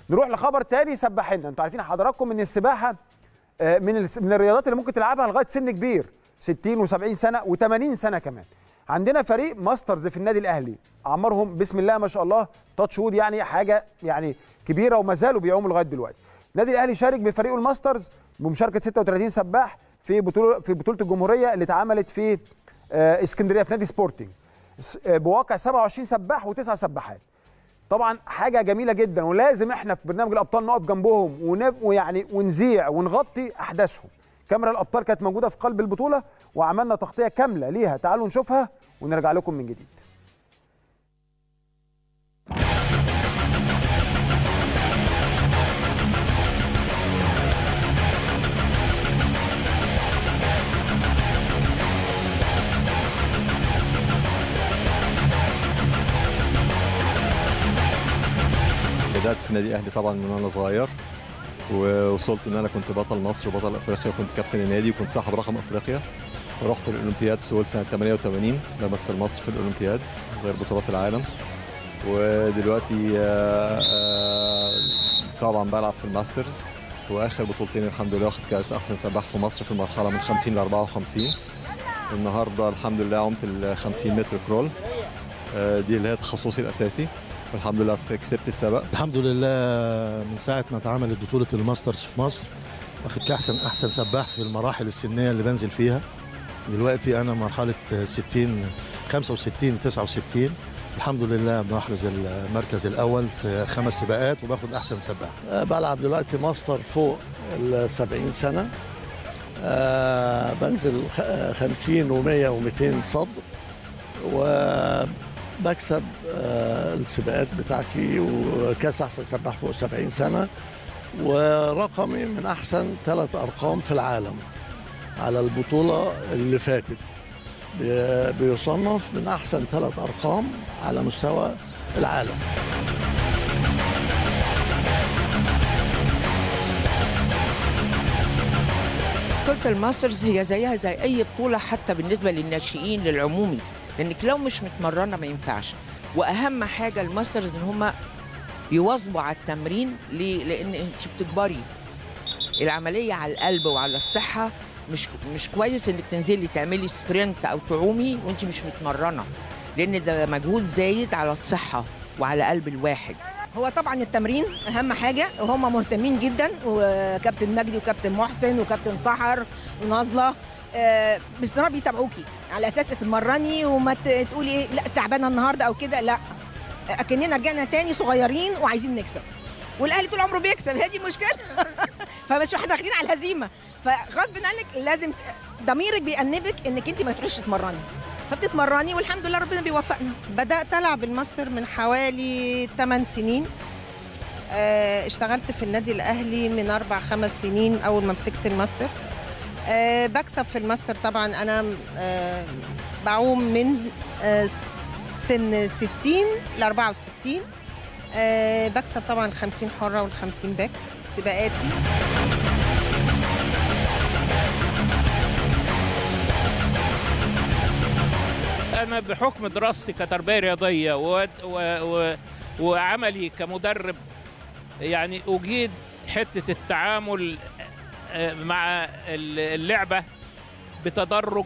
نروح لخبر تاني سباحنا انتوا عارفين حضراتكم ان السباحه آه، من الس- من الرياضات اللي ممكن تلعبها لغايه سن كبير 60 و70 سنه و80 سنه كمان عندنا فريق ماسترز في النادي الاهلي اعمارهم بسم الله ما شاء الله تاتش وود يعني حاجه يعني كبيره وما زالوا بيعوموا لغايه دلوقتي النادي الاهلي شارك بفريقه الماسترز بمشاركه 36 سباح في بطوله في بطوله الجمهوريه اللي اتعملت في آه، اسكندريه في نادي سبورتنج س- آه، بواقع 27 سباح وتسع سباحات طبعا حاجه جميله جدا ولازم احنا في برنامج الابطال نقف جنبهم ونب... ويعني ونذيع ونغطي احداثهم كاميرا الابطال كانت موجوده في قلب البطوله وعملنا تغطيه كامله ليها تعالوا نشوفها ونرجع لكم من جديد بدأت في النادي الأهلي طبعا من وأنا صغير ووصلت إن أنا كنت بطل مصر وبطل أفريقيا وكنت كابتن النادي وكنت صاحب رقم أفريقيا ورحت الأولمبياد سؤال سنة 88 بمثل مصر في الأولمبياد غير بطولات العالم ودلوقتي آه، آه، طبعا بلعب في الماسترز واخر بطولتين الحمد لله واخد كاس احسن سباح في مصر في المرحله من 50 ل 54 النهارده الحمد لله عمت ال 50 متر كرول آه، دي اللي هي تخصصي الاساسي والحمد لله كسبت السبق الحمد لله من ساعة ما اتعملت بطولة الماسترز في مصر واخد كأحسن أحسن سباح في المراحل السنية اللي بنزل فيها دلوقتي أنا مرحلة 60 65 69 الحمد لله بنحرز المركز الأول في خمس سباقات وباخد أحسن سباح بلعب دلوقتي ماستر فوق ال 70 سنة آه، بنزل خ- 50 و100 و200 صدر وبكسب آه، السباقات بتاعتي وكاس أحسن سباح فوق 70 سنة ورقمي من أحسن ثلاث أرقام في العالم على البطولة اللي فاتت بي- بيصنف من أحسن ثلاث أرقام على مستوى العالم بطولة الماسترز هي زيها زي أي بطولة حتى بالنسبة للناشئين للعمومي لأنك لو مش متمرنة ما ينفعش وأهم حاجة الماسترز إن هما بيواظبوا على التمرين ليه؟ لأن أنت بتكبري العملية على القلب وعلى الصحة مش مش كويس إنك تنزلي تعملي سبرنت أو تعومي وأنت مش متمرنة لأن ده مجهود زايد على الصحة وعلى قلب الواحد هو طبعا التمرين اهم حاجه وهم مهتمين جدا وكابتن مجدي وكابتن محسن وكابتن سحر ونازله آه، باستمرار بيتابعوكي على اساس تتمرني وما ت- تقولي ايه لا تعبانه النهارده او كده لا اكننا رجعنا تاني صغيرين وعايزين نكسب والاهلي طول عمره بيكسب هي دي المشكله فمش احنا داخلين على الهزيمه فغصب عنك لازم ت- ضميرك بيأنبك انك انت ما تروحيش تتمرني فبتتمرني والحمد لله ربنا بيوفقنا بدأت ألعب الماستر من حوالي 8 سنين آه، اشتغلت في النادي الأهلي من أربع خمس سنين أول ما مسكت الماستر آه، بكسب في الماستر طبعا أنا آه، بعوم من آه، سن 60 ل 64 آه، بكسب طبعا 50 حرة وال 50 باك سباقاتي أنا بحكم دراستي كتربية رياضية و... و... و... وعملي كمدرب يعني أجيد حتة التعامل آه، مع ال- اللعبة بتدرج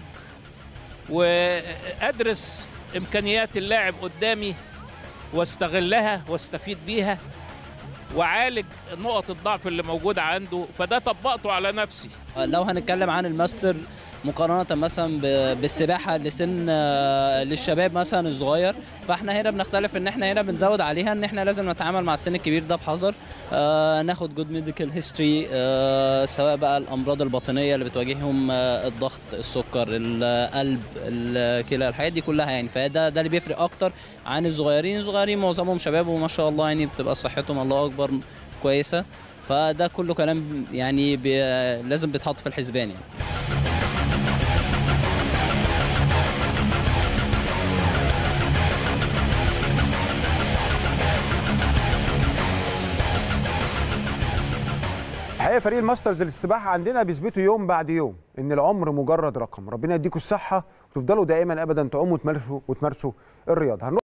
وأدرس إمكانيات اللاعب قدامي واستغلها واستفيد بيها وعالج نقط الضعف اللي موجودة عنده فده طبقته على نفسي لو هنتكلم عن الماستر مقارنة مثلا ب- بالسباحة لسن آه، للشباب مثلا الصغير فاحنا هنا بنختلف ان احنا هنا بنزود عليها ان احنا لازم نتعامل مع السن الكبير ده بحذر آه، ناخد جود ميديكال هيستوري سواء بقى الامراض الباطنية اللي بتواجههم آه، الضغط السكر القلب الكلى الحاجات دي كلها يعني فده ده اللي بيفرق اكتر عن الصغيرين الصغيرين معظمهم شباب وما شاء الله يعني بتبقى صحتهم الله اكبر كويسة فده كله كلام يعني بي لازم بيتحط في الحسبان يعني الحقيقه فريق الماسترز للسباحه عندنا بيثبتوا يوم بعد يوم ان العمر مجرد رقم ربنا يديكم الصحه وتفضلوا دائما ابدا تعوموا وتمارسوا وتمارسوا الرياضه هنروح